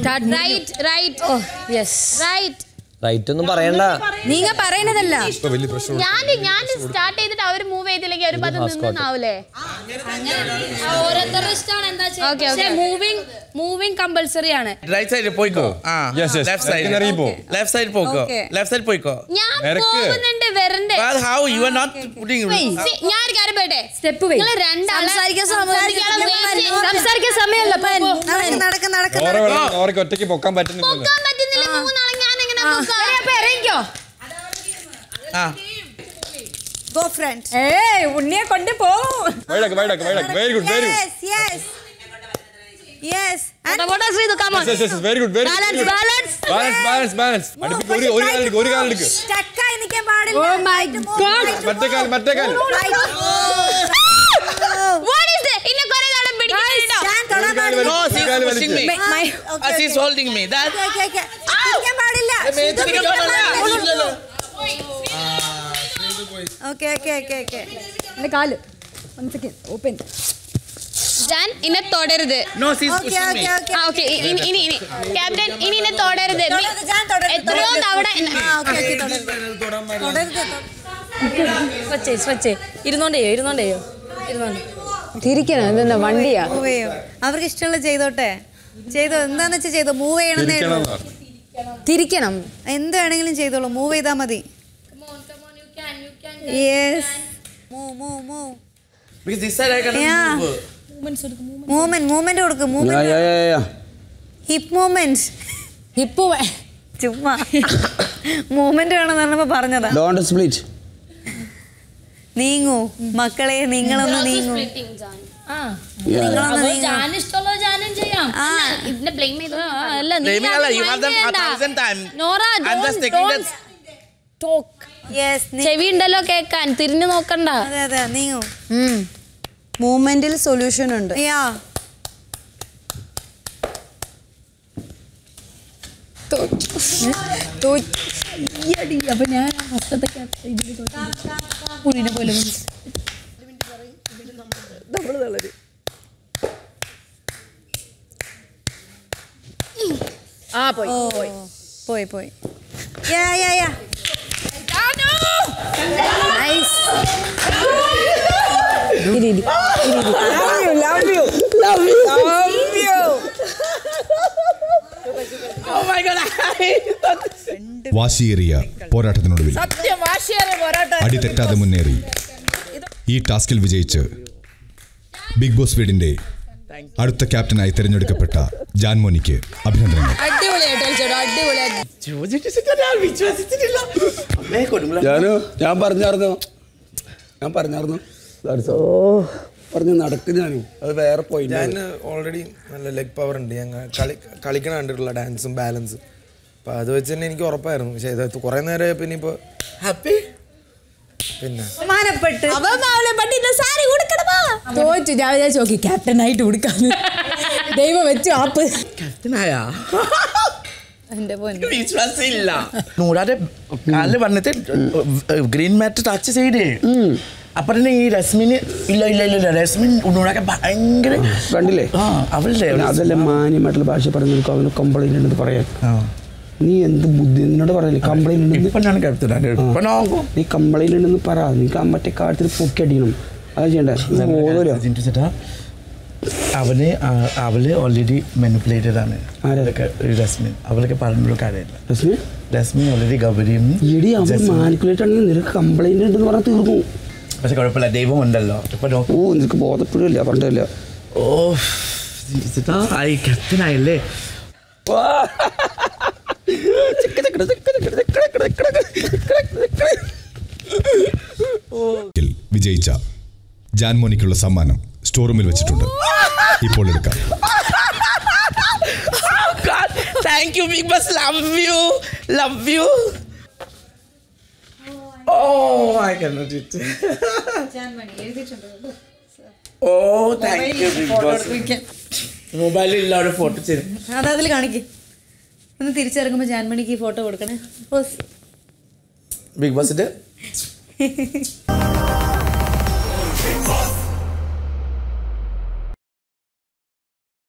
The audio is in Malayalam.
Start right right oh yes right right ഒന്നും പറയണ്ട നീങ്ങ പറയണതല്ല ഇപ്പൊ വലിയ പ്രശ്നം ഞാൻ ഞാൻ സ്റ്റാർട്ട് ചെയ്തിട്ട് അവർ മൂവ് ചെയ്തില്ലെങ്കിൽ അവർ പത് നിന്നാവൂലേ ഓരോരുത്തരുടെ ഇഷ്ടമാണ് എന്താ Okay, okay. Moving moving compulsory ആണ് റൈറ്റ് സൈഡിൽ പോയിക്കോ ആ Yes, yes. ലെഫ്റ്റ് സൈഡ് ഇറങ്ങി പോ. ലെഫ്റ്റ് സൈഡ് പോയിക്കോ Okay. ലെഫ്റ്റ് സൈഡ് പോയിക്കോ ഞാൻ നിരക്ക്. പോകുന്നുണ്ട് വരണ്ടേ But how you are not putting See, ഞാൻ ഒരു കാര്യം പറയട്ടെ സ്റ്റെപ്പ് നിങ്ങൾ രണ്ടാളെ സംസാരിക്കാൻ സമയം- സംസാരിക്കാൻ wait- സംസാരിക്കാൻ സമയമല്ല പോ, പോ. നടക്ക് നടക്ക് നടക്ക് ഓറെ വെള്ളം ഓർക്ക് ഒറ്റയ്ക്ക് പൊക്കാൻ പറ്റുന്നില്ല പൊക്കാൻ പറ്റുന്നില്ല മൂന്നാളെ ഞാൻ എങ്ങനെ പൊക്കാം ഇറങ്ങിക്കോ ആ ഗോ ഫ്രണ്ട് ഏയ് ഉണ്ണിയെ കൊണ്ട് പോ വൈഡക്ക് വൈഡക്ക് വൈഡക്ക് very good very good yes yes What else we do? Come on. Yes yes very good very Balance, balance. Balance balance balance അടുപ്പിക്ക് ഒരു ഒരു കാലെടുക്ക് ഒരു കാലെടുക്ക് സ്റ്റക്കായി നിൽക്കാൻ പാടില്ല ഓ മൈ ഗോഡ് മറ്റേ കാൽ മറ്റേ കാൽ What is this? ഇന്നെ കുറേ നാളെ പിടിക്കുന്നുണ്ടോ? ഞാൻ തൊടാൻ ഒരു കാല് പാടില്ല No, വലിച്ച്, she's ഒരു കാല് pushing വലിച്ച്. me. My Uh, she's holding me. That. Okay okay പിടിക്കാൻ പാടില്ല ഓക്കേ ഓക്കേ ഓക്കേ ഓക്കേ എന്റെ കാല് വൺ സെക്കൻഡ് ഓപ്പൺ ജാൻ ഇന്നെ തൊടരുത് No, she's okay pushing me. Okay okay ആ ഓക്കെ ഇനി ഇനി ഇനി ക്യാപ്റ്റൻ ഇനി ഇന്നെ തൊടരുത് നീ- തൊടരുത്, ഞാൻ തൊടരുത്, എത്രയോ തൊടരുത്. തവണ ആ ഓക്കേ ഓക്കേ തൊടരുത് തൊടരുത് സ്വച്ചേ സ്വച്ചേ ഇരുന്നോണ്ടേയോ ഇരുന്നോണ്ടേയോ ഇരുന്നോണ്ട് തിരിക്കണം ഇതെന്താ വണ്ടിയാ മൂവ് ചെയ്യോ അവർക്ക് ഇഷ്ടമുള്ള ചെയ്തോട്ടെ ചെയ്തോ എന്താന്ന് വെച്ചാൽ ചെയ്തോ മൂവ് ചെയ്യണമെന്നേ ഇരിക്കണം ഉള്ളൂ എന്ന് പറഞ്ഞു. തിരിക്കണം എന്ത് വേണമെങ്കിലും ചെയ്തോളൂ മൂവ് ചെയ്താൽ മതി yes move move move Because this side I cannot Yeah. move. Movement movement കൊടുക്കും മൂവ്മെന്റ് ഹിപ്പ് മൂവ്മെന്റ് ഹിപ്പ് ചുമ്മാ മൂവ്മെന്റ് വേണമെന്ന് പറഞ്ഞപ്പോ പറഞ്ഞതാ ഡോണ്ട് സ്പ്ലിറ്റ് നീങ്ങൂ മക്കളെ നിങ്ങളൊന്ന് നീങ്ങൂ ആ നിങ്ങളൊന്ന് അപ്പൊ നീങ്ങൂ ജാൻ ഇഷ്ടമുള്ളത് ജാനും ചെയ്യാം ആ ഇതിനെ ബ്ലെയിം ചെയ്ത് ആ, അല്ല നീ Blaming അത് Allah, you have mind them a ചെയ്യണ്ട. thousand times. നോറ I'm just don't- taking don't that. talk. Yes ചെവി ഉണ്ടല്ലോ കേക്കാൻ തിരിഞ്ഞു നോക്കണ്ട അതെ അതെ നീങ്ങൂ മൂവ്മെന്റിൽ സൊല്യൂഷൻ ഉണ്ട് യാ അപ്പൊ ഞാൻ ഫസ്റ്റത്തെ പുള്ളിനെ പോലെ ആ പോയി ഓ പോയി പോയി yeah yeah yeah nice Oh my god, I വാശിയേറിയ പോരാട്ടത്തിനൊടുവിൽ സത്യം വാശിയേറെ പോരാട്ടം അടി തെറ്റാതെ മുന്നേറി ഈ ടാസ്കിൽ വിജയിച്ച് ബിഗ് ബോസ് വീടിന്റെ അടുത്ത ക്യാപ്റ്റനായി തിരഞ്ഞെടുക്കപ്പെട്ട ജാൻമോനിക്ക് അഭിനന്ദനങ്ങൾ അടിപൊളിയായിട്ട് കളിച്ചോട്ടോ അടിപൊളിയായിട്ട് ചോദിച്ചിട്ട് ഞാൻ വിശ്വസിച്ചിട്ടില്ല അമ്മേ കൊടുമില്ല ഞാനോ ഞാൻ പറഞ്ഞായിരുന്നു ഞാൻ പറഞ്ഞായിരുന്നു ഓ പറഞ്ഞു നടക്കും ഞാനും അത് വേറെ പോയി ഞാൻ ഓൾറെഡി നല്ല ലെഗ് പവർ ഉണ്ട് ഞാൻ കളി കളിക്കണ കണ്ടിട്ടുള്ള ഡാൻസും ബാലൻസും അപ്പം അത് വെച്ച് തന്നെ എനിക്ക് ഉറപ്പായിരുന്നു പക്ഷേ ഇത് കുറേ നേരം പിന്നെ ഇപ്പോൾ ഹാപ്പി പിന്നെ ബഹുമാനപ്പെട്ട് തോറ്റു ഞാൻ വിചാരിച്ചു നോക്കി ക്യാപ്റ്റൻ ആയിട്ട് കൊടുക്കാന്ന് ദൈവം വെച്ചു ആപ്പ് ക്യാപ്റ്റനായാ എന്റെ പൊന്നു വിശ്വാസമില്ല നൂറാടെ കാലിൽ വന്നിട്ട് ഗ്രീൻ മാറ്റ് ടച്ച് ചെയ്തേ അപ്പൊ തന്നെ ഈ രശ്മിന് ഇല്ല ഇല്ല ഇല്ല രശ്മിൻ നൂറാക്കെ ഭയങ്കര കണ്ടില്ലേ ആ അവളുടെ അതല്ല മാന്യമായിട്ടുള്ള ഭാഷ പറഞ്ഞു അവന് കംപ്ലൈന്റ് ഉണ്ടെന്ന് പറയാൻ നീ എന്ത് ബുദ്ധി നിന്നോട് പറയില്ലേ കംപ്ലൈന്റ് ഉണ്ടെന്ന് ഇപ്പൊ ഞാൻ ക്യാപ്റ്റനാണ് ഇപ്പൊ നോക്കും നീ കംപ്ലൈന്റ് ഉണ്ടെന്ന് പറ നിനക്ക് ആ മറ്റേ കാര്യത്തിൽ പൊക്കി അടിക്കണം അത് ചെയ്യണ്ടേ ഓതല്ലോ ചേട്ടാ അവന് ആ- അവള് ഓൾറെഡി മെനിപ്പുലേറ്റഡ് ആണ് ആരാ? അതൊക്കെ ഈ രശ്മിൻ അവളൊക്കെ പറഞ്ഞൊരു കാര്യമില്ല രശ്മി രശ്മിൻ ഓൾറെഡി ഗൗരിയും എടി അവൻ ജസ്മിൻ. മാനിക്കുലേറ്റ് ആണെങ്കിൽ നിനക്ക് കംപ്ലൈന്റ് ഉണ്ടെന്ന് പറഞ്ഞാൽ തീർന്നു പക്ഷെ കുഴപ്പമില്ല ദൈവം ഉണ്ടല്ലോ ഇപ്പൊ നോക്കൂ ഓ നിനക്ക് ബോധപ്പെടില്ല പറഞ്ഞില്ല ഓ ചേട്ടാ ആയി ക്യാപ്റ്റനായല്ലേ ിൽ വിജയിച്ച ജാൻമോനിക്കുള്ള സമ്മാനം സ്റ്റോർ റൂമിൽ വെച്ചിട്ടുണ്ട് ഇപ്പോൾ എടുക്കാം God, thank you, Big Boss. Love you. Love you. Oh, I cannot it. oh, thank you, Big Boss. മൊബൈലിൽ ഇല്ലാതെ ഫോട്ടോ ചെയ്തു അത് അതിൽ കാണിക്ക് ഒന്ന് തിരിച്ചിറങ്ങുമ്പോൾ ജാൻമണിക്ക് ഈ ഫോട്ടോ കൊടുക്കണേ ബിഗ് ബോസിന്റെ